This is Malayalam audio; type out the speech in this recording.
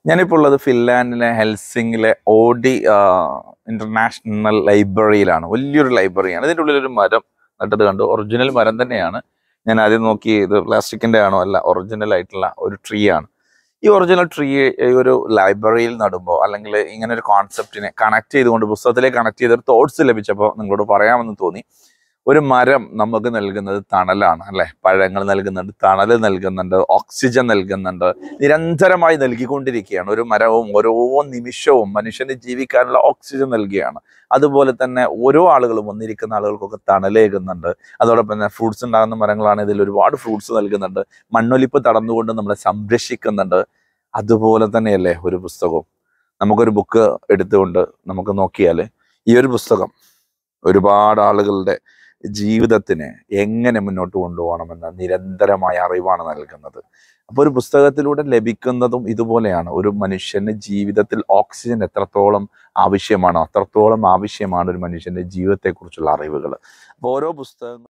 ഞാനിപ്പോൾ ഉള്ളത് ഫിൻലാൻഡിലെ ഹെൽസിംഗിലെ ഓഡി ഇന്റർനാഷണൽ ലൈബ്രറിയിലാണ് വലിയൊരു ലൈബ്രറിയാണ് ഇതിൻ്റെ ഉള്ളിലൊരു മരം നട്ടത് കണ്ടു ഒറിജിനൽ മരം തന്നെയാണ് ഞാൻ ആദ്യം നോക്കി ഇത് പ്ലാസ്റ്റിക്കിന്റെ ആണോ അല്ല ഒറിജിനൽ ആയിട്ടുള്ള ഒരു ട്രീ ആണ് ഈ ഒറിജിനൽ ട്രീ ഒരു ലൈബ്രറിയിൽ നടുമ്പോൾ അല്ലെങ്കിൽ ഇങ്ങനെ ഒരു കോൺസെപ്റ്റിനെ കണക്ട് ചെയ്തുകൊണ്ട് പുസ്തകത്തിലേക്ക് കണക്ട് ചെയ്തൊരു തോട്ട്സ് ലഭിച്ചപ്പോൾ നിങ്ങളോട് പറയാമെന്ന് തോന്നി ഒരു മരം നമുക്ക് നൽകുന്നത് തണലാണ് അല്ലെ പഴങ്ങൾ നൽകുന്നുണ്ട് തണൽ നൽകുന്നുണ്ട് ഓക്സിജൻ നൽകുന്നുണ്ട് നിരന്തരമായി നൽകിക്കൊണ്ടിരിക്കുകയാണ് ഒരു മരവും ഓരോ നിമിഷവും മനുഷ്യന് ജീവിക്കാനുള്ള ഓക്സിജൻ നൽകുകയാണ് അതുപോലെ തന്നെ ഓരോ ആളുകളും വന്നിരിക്കുന്ന ആളുകൾക്കൊക്കെ തണലേകുന്നുണ്ട് അതോടൊപ്പം തന്നെ ഫ്രൂട്ട്സ് ഉണ്ടാകുന്ന മരങ്ങളാണ് ഇതിൽ ഒരുപാട് ഫ്രൂട്ട്സ് നൽകുന്നുണ്ട് മണ്ണൊലിപ്പ് തടന്നുകൊണ്ട് നമ്മളെ സംരക്ഷിക്കുന്നുണ്ട് അതുപോലെ തന്നെയല്ലേ ഒരു പുസ്തകവും നമുക്കൊരു ബുക്ക് എടുത്തുകൊണ്ട് നമുക്ക് നോക്കിയാൽ ഈ ഒരു പുസ്തകം ഒരുപാട് ആളുകളുടെ ജീവിതത്തിന് എങ്ങനെ മുന്നോട്ട് കൊണ്ടുപോകണമെന്ന നിരന്തരമായ അറിവാണ് നൽകുന്നത് അപ്പോൾ ഒരു പുസ്തകത്തിലൂടെ ലഭിക്കുന്നതും ഇതുപോലെയാണ് ഒരു മനുഷ്യന്റെ ജീവിതത്തിൽ ഓക്സിജൻ എത്രത്തോളം ആവശ്യമാണോ അത്രത്തോളം ആവശ്യമാണ് ഒരു മനുഷ്യന്റെ ജീവിതത്തെക്കുറിച്ചുള്ള അറിവുകൾ അപ്പോൾ ഓരോ പുസ്തകങ്ങൾ